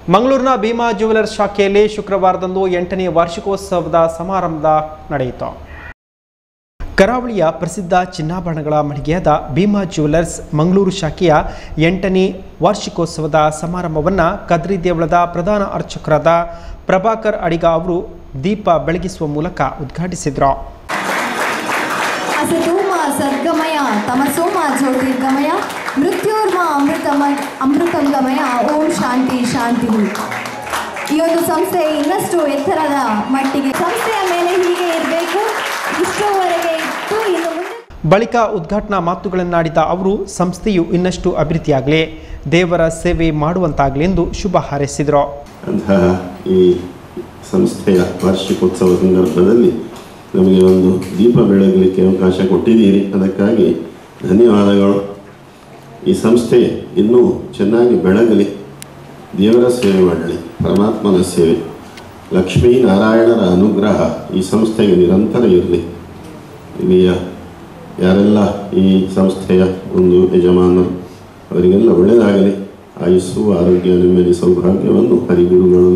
ಮಂಗಳೂರಿನ ಭೀಮಾ ಜ್ಯುವೆಲರ್ಸ್ ಶಾಖೆಯಲ್ಲಿ ಶುಕ್ರವಾರದಂದು ಎಂಟನೇ ವಾರ್ಷಿಕೋತ್ಸವದ ಸಮಾರಂಭ ನಡೆಯಿತು ಕರಾವಳಿಯ ಪ್ರಸಿದ್ಧ ಚಿನ್ನಾಭರಣಗಳ ಮಳಿಗೆಯಾದ ಭೀಮಾ ಜ್ಯುವೆಲರ್ಸ್ ಮಂಗಳೂರು ಶಾಖೆಯ ಎಂಟನೇ ವಾರ್ಷಿಕೋತ್ಸವದ ಸಮಾರಂಭವನ್ನು ಕದ್ರಿ ದೇವಳದ ಪ್ರಧಾನ ಅರ್ಚಕರಾದ ಪ್ರಭಾಕರ್ ಅಡಿಗ ಅವರು ದೀಪ ಬೆಳಗಿಸುವ ಮೂಲಕ ಉದ್ಘಾಟಿಸಿದರು ಅಸತೋಮ ಸರ್ಗಮಯ ತಮಸೋಮ ಜ್ಯೋತಿರ್ಗಮಯ ಮೃತ್ಯೋರ್ಮ ಅಮೃತಮ ಅಮೃತಂಗಮಯ ಓಂ ಶಾಂತಿ ಶಾಂತಿ ಈ ಒಂದು ಸಂಸ್ಥೆ ಇನ್ನಷ್ಟು ಎತ್ತರದ ಮಟ್ಟಿಗೆ ಸಂಸ್ಥೆಯ ಮೇಲೆ ಹೀಗೆ ಇರಬೇಕು ಇಷ್ಟರವರೆಗೆ ಇಟ್ಟು ಇನ್ನು ಮುಂದೆ ಬಳಿಕ ಉದ್ಘಾಟನಾ ಮಾತುಗಳನ್ನಾಡಿದ ಅವರು ಸಂಸ್ಥೆಯು ಇನ್ನಷ್ಟು ಅಭಿವೃದ್ಧಿಯಾಗಲಿ ದೇವರ ಸೇವೆ ಮಾಡುವಂತಾಗಲಿ ಎಂದು ಶುಭ ಹಾರೈಸಿದರು ಅಂತಹ ಈ ಸಂಸ್ಥೆಯ ವಾರ್ಷಿಕೋತ್ಸವ ಸಂದರ್ಭದಲ್ಲಿ ನಮಗೆ ಒಂದು ದೀಪ ಬೆಳಗಲಿಕ್ಕೆ ಅವಕಾಶ ಕೊಟ್ಟಿದ್ದೀರಿ ಅದಕ್ಕಾಗಿ ಧನ್ಯವಾದಗಳು ಈ ಸಂಸ್ಥೆ ಇನ್ನೂ ಚೆನ್ನಾಗಿ ಬೆಳಗಲಿ ದೇವರ ಸೇವೆ ಮಾಡಲಿ ಪರಮಾತ್ಮನ ಸೇವೆ ಲಕ್ಷ್ಮೀ ನಾರಾಯಣರ ಅನುಗ್ರಹ ಈ ಸಂಸ್ಥೆಗೆ ನಿರಂತರ ಇರಲಿ ಇಲ್ಲಿಯ ಯಾರೆಲ್ಲ ಈ ಸಂಸ್ಥೆಯ ಒಂದು ಯಜಮಾನರು ಅವರಿಗೆಲ್ಲ ಒಳ್ಳೆಯದಾಗಲಿ ಆಯುಸ್ಸು ಆರೋಗ್ಯ ನೆಮ್ಮದಿ ಸೌಭಾಗ್ಯವನ್ನು ಹರಿಗುರುಗಳು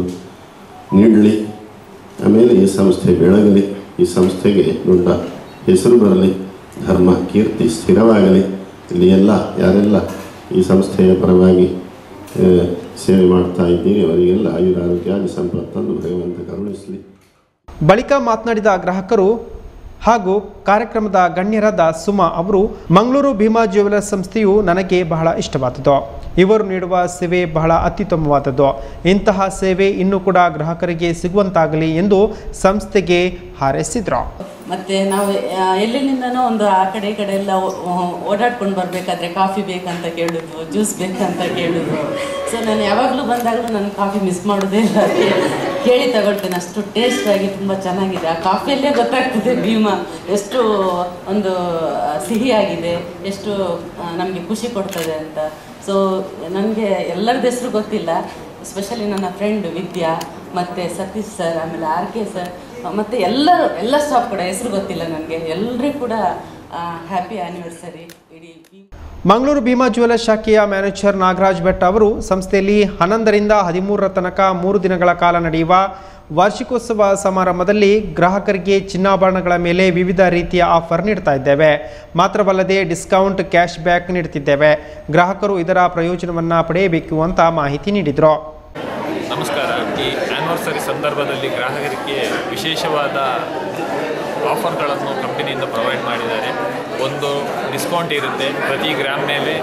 ನೀಡಲಿ ಆಮೇಲೆ ಈ ಸಂಸ್ಥೆ ಬೆಳಗಲಿ ಈ ಸಂಸ್ಥೆಗೆ ದೊಡ್ಡ ಹೆಸರು ಬರಲಿ ಧರ್ಮ ಕೀರ್ತಿ ಸ್ಥಿರವಾಗಲಿ ಇಲ್ಲಿ ಎಲ್ಲ ಯಾರೆಲ್ಲ ಈ ಸಂಸ್ಥೆಯ ಪರವಾಗಿ ಆ, ಸೇವೆ ಮಾಡ್ತಾ ಇದ್ದೀರಿ ಅವರಿಗೆಲ್ಲ ಆಯುರ ಆರೋಗ್ಯಾದಿ ಸಂಪತ್ತನ್ನು ಭಗವಂತ ಕರುಣಿಸಲಿ ಬಳಿಕ ಮಾತನಾಡಿದ ಗ್ರಾಹಕರು ಹಾಗೂ ಕಾರ್ಯಕ್ರಮದ ಗಣ್ಯರಾದ ಸುಮಾ ಅವರು ಮಂಗಳೂರು ಭೀಮಾ ಜ್ಯುವೆಲರ್ಸ್ ಸಂಸ್ಥೆಯು ನನಗೆ ಬಹಳ ಇಷ್ಟವಾದದ್ದು ಇವರು ನೀಡುವ ಸೇವೆ ಬಹಳ ಅತ್ಯುತ್ತಮವಾದದ್ದು ಇಂತಹ ಸೇವೆ ಇನ್ನೂ ಕೂಡ ಗ್ರಾಹಕರಿಗೆ ಸಿಗುವಂತಾಗಲಿ ಎಂದು ಸಂಸ್ಥೆಗೆ ಹಾರೈಸಿದರು ಮತ್ತು ನಾವು ಆ, ಎಲ್ಲಿಂದನೋ ಒಂದು ಆ ಕಡೆ ಈ ಕಡೆ ಎಲ್ಲ ಓಡಾಡ್ಕೊಂಡು ಬರಬೇಕಾದ್ರೆ ಕಾಫಿ ಬೇಕಂತ ಕೇಳೋದು ಜ್ಯೂಸ್ ಬೇಕಂತ ಕೇಳೋದು ಸೊ ನಾನು ಯಾವಾಗಲೂ ಬಂದಾಗಲೂ ನಾನು ಕಾಫಿ ಮಿಸ್ ಮಾಡೋದೇ ಇಲ್ಲ ಕೇಳಿ ತಗೊಳ್ತೇನೆ ಅಷ್ಟು ಟೇಸ್ಟಾಗಿ ತುಂಬ ಚೆನ್ನಾಗಿದೆ ಆ ಕಾಫಿಯಲ್ಲೇ ಗೊತ್ತಾಗ್ತದೆ ಭೀಮಾ ಎಷ್ಟು ಒಂದು ಆ, ಸಿಹಿಯಾಗಿದೆ ಎಷ್ಟು ನಮಗೆ ಖುಷಿ ಕೊಡ್ತದೆ ಅಂತ ಸೊ ನನಗೆ ಎಲ್ಲರದ್ದು ಹೆಸರು ಗೊತ್ತಿಲ್ಲ ಸ್ಪೆಷಲಿ ನನ್ನ ಫ್ರೆಂಡ್ ವಿದ್ಯಾ ಮತ್ತು ಸತೀಶ್ ಸರ್ ಆಮೇಲೆ ಆರ್ ಕೆ ಸರ್ ಮತ್ತು ಎಲ್ಲರೂ ಎಲ್ಲ ಸ್ಟಾಫ್ ಕೂಡ ಹೆಸರು ಗೊತ್ತಿಲ್ಲ ನನಗೆ ಎಲ್ಲರಿಗೂ ಕೂಡ ಹ್ಯಾಪಿ ಆ್ಯನಿವರ್ಸರಿ ಇಡೀ ಭೀಮ್- ಮಂಗಳೂರು ಭೀಮಾ ಜ್ಯುವೆಲರ್ಸ್ ಶಾಖೆಯ ಮ್ಯಾನೇಜರ್ ನಾಗರಾಜ್ ಭಟ್ ಅವರು ಸಂಸ್ಥೆಯಲ್ಲಿ ಹನ್ನೊಂದರಿಂದ ಹದಿಮೂರರ ತನಕ ಮೂರು ದಿನಗಳ ಕಾಲ ನಡೆಯುವ ವಾರ್ಷಿಕೋತ್ಸವ ಸಮಾರಂಭದಲ್ಲಿ ಗ್ರಾಹಕರಿಗೆ ಚಿನ್ನಾಭರಣಗಳ ಮೇಲೆ ವಿವಿಧ ರೀತಿಯ ಆಫರ್ ನೀಡ್ತಾ ಇದ್ದೇವೆ ಮಾತ್ರವಲ್ಲದೆ ಡಿಸ್ಕೌಂಟ್ ಕ್ಯಾಶ್ ಬ್ಯಾಕ್ ನೀಡುತ್ತಿದ್ದೇವೆ ಗ್ರಾಹಕರು ಇದರ ಪ್ರಯೋಜನವನ್ನು ಪಡೆಯಬೇಕು ಅಂತ ಮಾಹಿತಿ ನೀಡಿದರು ನಮಸ್ಕಾರ ಈ ಆ್ಯನಿವರ್ಸರಿ ಸಂದರ್ಭದಲ್ಲಿ ಗ್ರಾಹಕರಿಗೆ ವಿಶೇಷವಾದ ಆಫರ್ಗಳನ್ನು ಕಂಪನಿಯಿಂದ ಪ್ರೊವೈಡ್ ಮಾಡಿದ್ದಾರೆ ಒಂದು ಡಿಸ್ಕೌಂಟ್ ಇರುತ್ತೆ ಪ್ರತಿ ಗ್ರಾಮ್ ಮೇಲೆ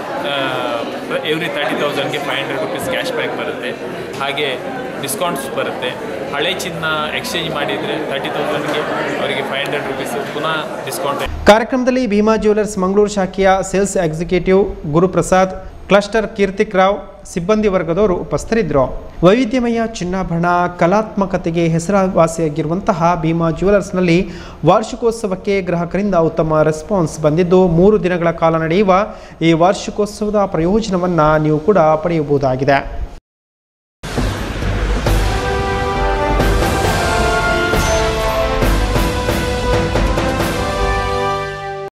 ಎವ್ರಿ ತರ್ಟಿ ತೌಸಂಡ್ಗೆ five hundred rupees cash back ಬರುತ್ತೆ ಹಾಗೆ ಡಿಸ್ಕೌಂಟ್ಸ್ ಬರುತ್ತೆ ಹಳೆ ಚಿನ್ನ ಎಕ್ಸ್ಚೇಂಜ್ ಮಾಡಿದರೆ ತರ್ಟಿ ತೌಸಂಡ್ಗೆ ಅವರಿಗೆ ಫೈವ್ ಹಂಡ್ರೆಡ್ ರುಪೀಸ್ ಪುನಃ ಡಿಸ್ಕೌಂಟ್ ಕಾರ್ಯಕ್ರಮದಲ್ಲಿ ಭೀಮಾ ಜ್ಯುವೆಲರ್ಸ್ ಮಂಗಳೂರು ಶಾಖೆಯ sales executive Guruprasad cluster Keerthik Rao ಸಿಬ್ಬಂದಿ ವರ್ಗದವರು ಉಪಸ್ಥಿತರಿದ್ದರು ವೈವಿಧ್ಯಮಯ ಚಿನ್ನಾಭರಣ ಕಲಾತ್ಮಕತೆಗೆ ಹೆಸರುವಾಸಿಯಾಗಿರುವಂತಹ ಭೀಮಾ ಜ್ಯುವೆಲರ್ಸ್ನಲ್ಲಿ ವಾರ್ಷಿಕೋತ್ಸವಕ್ಕೆ ಗ್ರಾಹಕರಿಂದ ಉತ್ತಮ ರೆಸ್ಪಾನ್ಸ್ ಬಂದಿದ್ದು ಮೂರು ದಿನಗಳ ಕಾಲ ನಡೆಯುವ ಈ ವಾರ್ಷಿಕೋತ್ಸವದ ಪ್ರಯೋಜನವನ್ನು ನೀವು ಕೂಡ ಪಡೆಯಬಹುದಾಗಿದೆ